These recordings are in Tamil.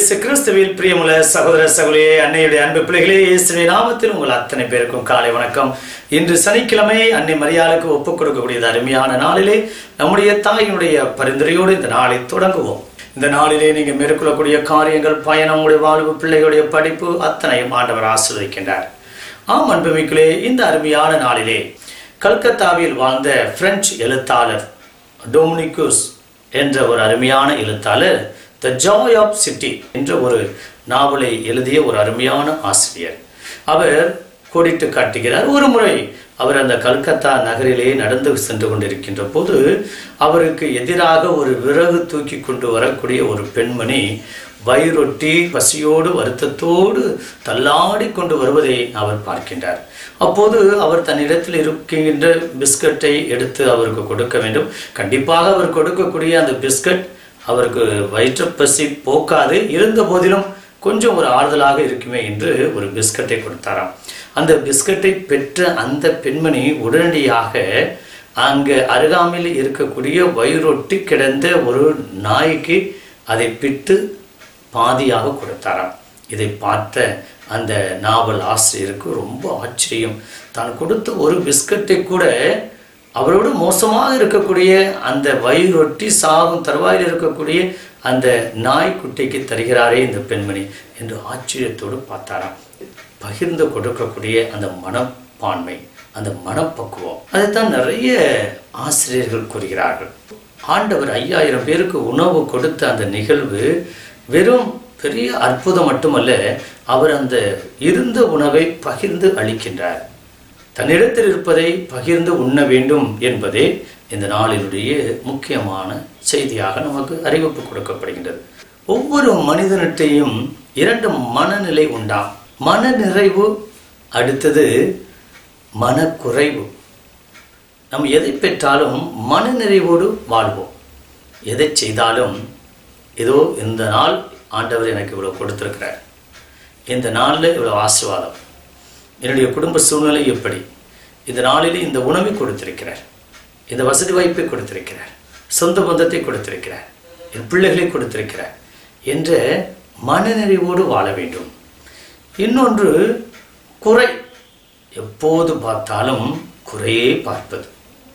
இயேசு கிறிஸ்துவில் பிரியமுள்ள சகோதர சகோதரியே அன்னையுடைய அன்பு பிள்ளைகளே இயேசுவின் நாமத்தில் உங்கள் அத்தனை பேருக்கும் காலை வணக்கம் இன்று சனிக்கிழமை அன்னை மரியாளுக்கு ஒப்புக் கொடுக்கக்கூடிய அருமையான நாளிலே நம்முடைய தாயினுடைய பரிந்துரையோடு இந்த நாளை தொடங்குவோம் இந்த நாளிலே நீங்க மேற்கொள்ளக்கூடிய காரியங்கள் பயணம் உடைய வாழ்வு பிள்ளைகளுடைய படிப்பு அத்தனையும் ஆண்டவர் ஆசீர்வதிக்கின்றார் ஆம் அன்புமிக்களே இந்த அருமையான நாளிலே கல்கத்தாவில் வாழ்ந்த பிரெஞ்சு எழுத்தாளர் டொமினிகுஸ் என்ற ஒரு அருமையான எழுத்தாளர் த ஜாய் ஆஃப் சிட்டி என்ற ஒரு நாவலை எழுதிய ஒரு அருமையான ஆசிரியர் அவர் கோடிட்டு காட்டுகிறார் ஒரு முறை அவர் அந்த கல்கத்தா நகரிலே நடந்து சென்று கொண்டிருக்கின்ற போது அவருக்கு எதிராக ஒரு விறகு தூக்கி கொண்டு வரக்கூடிய ஒரு பெண்மணி வயிறொட்டி பசியோடு வருத்தத்தோடு தள்ளாடி கொண்டு வருவதை அவர் பார்க்கின்றார் அப்போது அவர் தன்னிடத்தில் இருக்கின்ற பிஸ்கட்டை எடுத்து அவருக்கு கொடுக்க வேண்டும் கண்டிப்பாக அவர் கொடுக்கக்கூடிய அந்த பிஸ்கட் அவருக்கு வயிற்றுப்பசி போக்காது இருந்த போதிலும் கொஞ்சம் ஒரு ஆறுதலாக இருக்குமே என்று ஒரு பிஸ்கட்டை கொடுத்தாராம் அந்த பிஸ்கட்டை பெற்ற அந்த பெண்மணி உடனடியாக அங்கே அருகாமையில் இருக்கக்கூடிய வயிறொட்டி கிடந்த ஒரு நாய்க்கு அதை பிட்டு பாதியாக கொடுத்தாராம் இதை பார்த்த அந்த நாவல் ஆசிரியருக்கு ரொம்ப ஆச்சரியம் தான் கொடுத்த ஒரு பிஸ்கட்டை கூட அவரோடு மோசமாக இருக்கக்கூடிய அந்த வயிறொட்டி சாகும் தருவாயில் இருக்கக்கூடிய அந்த நாய்க்குட்டிக்கு தருகிறாரே இந்த பெண்மணி என்று ஆச்சரியத்தோடு பார்த்தாராம் பகிர்ந்து கொடுக்கக்கூடிய அந்த மனப்பான்மை அந்த மனப்பக்குவம் அதைத்தான் நிறைய ஆசிரியர்கள் கூறுகிறார்கள் ஆண்டவர் ஐயாயிரம் பேருக்கு உணவு கொடுத்த அந்த நிகழ்வு வெறும் பெரிய அற்புதம் மட்டுமல்ல அவர் அந்த இருந்த உணவை பகிர்ந்து அளிக்கின்றார் தன்னிடத்தில் இருப்பதை பகிர்ந்து உண்ண வேண்டும் என்பதே இந்த நாளினுடைய முக்கியமான செய்தியாக நமக்கு அறிவிப்பு கொடுக்கப்படுகின்றது ஒவ்வொரு மனிதனிட்டையும் இரண்டு மனநிலை உண்டாம் மன நிறைவு அடுத்தது மனக்குறைவு நம்ம எதை பெற்றாலும் மன நிறைவோடு வாழ்வோம் எதை செய்தாலும் ஏதோ இந்த நாள் ஆண்டவர் எனக்கு இவ்வளோ கொடுத்துருக்கிறார் இந்த நாளில் இவ்வளோ ஆசீர்வாதம் என்னுடைய குடும்ப சூழ்நிலை எப்படி இந்த நாளில் இந்த உணவை கொடுத்திருக்கிறார் இந்த வசதி வாய்ப்பை கொடுத்திருக்கிறார் சொந்த பந்தத்தை கொடுத்திருக்கிறார் என் பிள்ளைகளை கொடுத்திருக்கிறார் என்ற மனநிறைவோடு வாழ வேண்டும் இன்னொன்று குறை எப்போது பார்த்தாலும் குறையே பார்ப்பது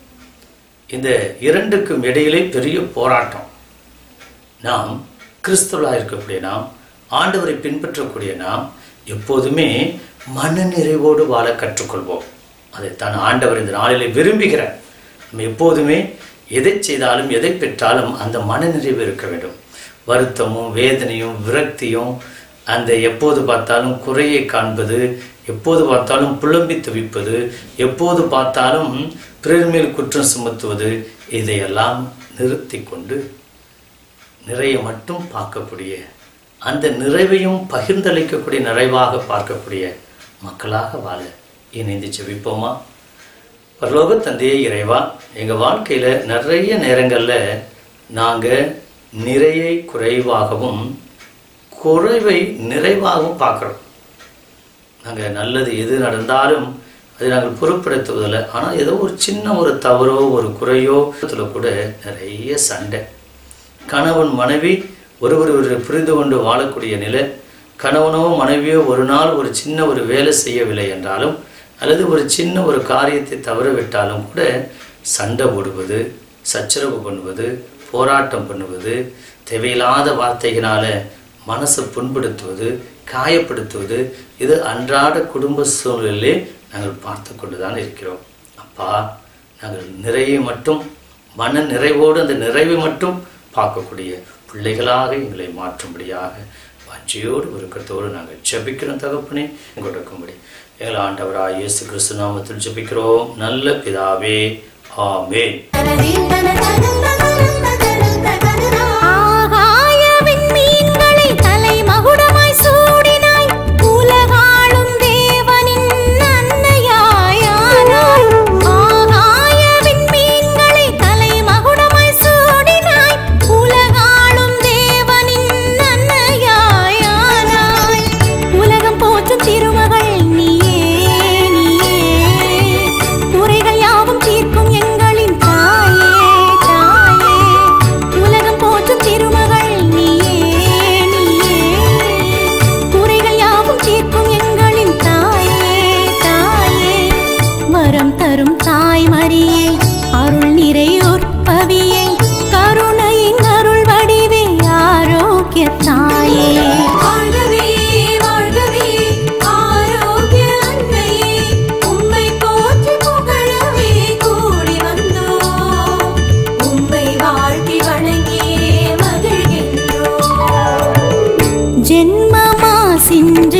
இந்த இரண்டுக்கும் இடையிலே பெரிய போராட்டம் நாம் கிறிஸ்துவலாக இருக்கக்கூடிய நாம் ஆண்டவரை பின்பற்றக்கூடிய நாம் எப்போதுமே மனநிறைவோடு வாழ கற்றுக்கொள்வோம் அதைத்தான் ஆண்டவர் இந்த நாளிலே விரும்புகிறார் நம்ம எப்போதுமே எதை செய்தாலும் எதை பெற்றாலும் அந்த மனநிறைவு இருக்க வேண்டும் வருத்தமும் வேதனையும் விரக்தியும் அந்த எப்போது பார்த்தாலும் குறையை காண்பது எப்போது பார்த்தாலும் புலம்பி துவிப்பது எப்போது பார்த்தாலும் பிறர் மேல் குற்றம் சுமத்துவது இதையெல்லாம் நிறுத்தி கொண்டு நிறைய மட்டும் பார்க்கக்கூடிய அந்த நிறைவையும் பகிர்ந்தளிக்கக்கூடிய நிறைவாக பார்க்கக்கூடிய மக்களாக வாழ இணைந்து செவிப்போமா பரலோக தந்தையே இறைவா எங்கள் வாழ்க்கையில் நிறைய நேரங்களில் நாங்கள் நிறையை குறைவாகவும் குறைவை நிறைவாகவும் பார்க்குறோம் நாங்கள் நல்லது எது நடந்தாலும் அதை நாங்கள் பொருட்படுத்துவதில்லை ஆனால் ஏதோ ஒரு சின்ன ஒரு தவறோ ஒரு குறையோ கூட நிறைய சண்டை கணவன் மனைவி ஒருவர் ஒரு புரிந்து கொண்டு வாழக்கூடிய நிலை கணவனோ மனைவியோ ஒரு நாள் ஒரு சின்ன ஒரு வேலை செய்யவில்லை என்றாலும் அல்லது ஒரு சின்ன ஒரு காரியத்தை தவற விட்டாலும் கூட சண்டை போடுவது சச்சரவு பண்ணுவது போராட்டம் பண்ணுவது தேவையில்லாத வார்த்தைகளால மனசை புண்படுத்துவது காயப்படுத்துவது இது அன்றாட குடும்ப சூழ்நிலையிலே நாங்கள் பார்த்து கொண்டு தான் இருக்கிறோம் அப்பா நாங்கள் நிறைய மட்டும் மன நிறைவோடு அந்த நிறைவை மட்டும் பார்க்கக்கூடிய பிள்ளைகளாக எங்களை மாற்றும்படியாக வாஞ்சியோடு உருக்கத்தோடு நாங்கள் ஜெபிக்கிறோம் தகப்பனே கொடுக்கும்படி எங்கள் ஆண்டவராக இயேசு கிறிஸ்து நாமத்தில் ஜெபிக்கிறோம் நல்ல பிதாவே ஆமென் ஆகாய விண்மீன்களை தலைமகுடமாய் சூடினாய் உலகாளும் தேவனின் அன்னையாயானாய் ஆகாய விண்மீன்களை தலைமகுடமாய் சூடினாய் உலகாளும் தேவனின் அன்னையாயானாய் உலகம் போற்றும் திருமகள் நீயே நீயே குறைகள் யாவும் தீர்க்கும் எங்களின் தாயே தாயே நெஞ்சே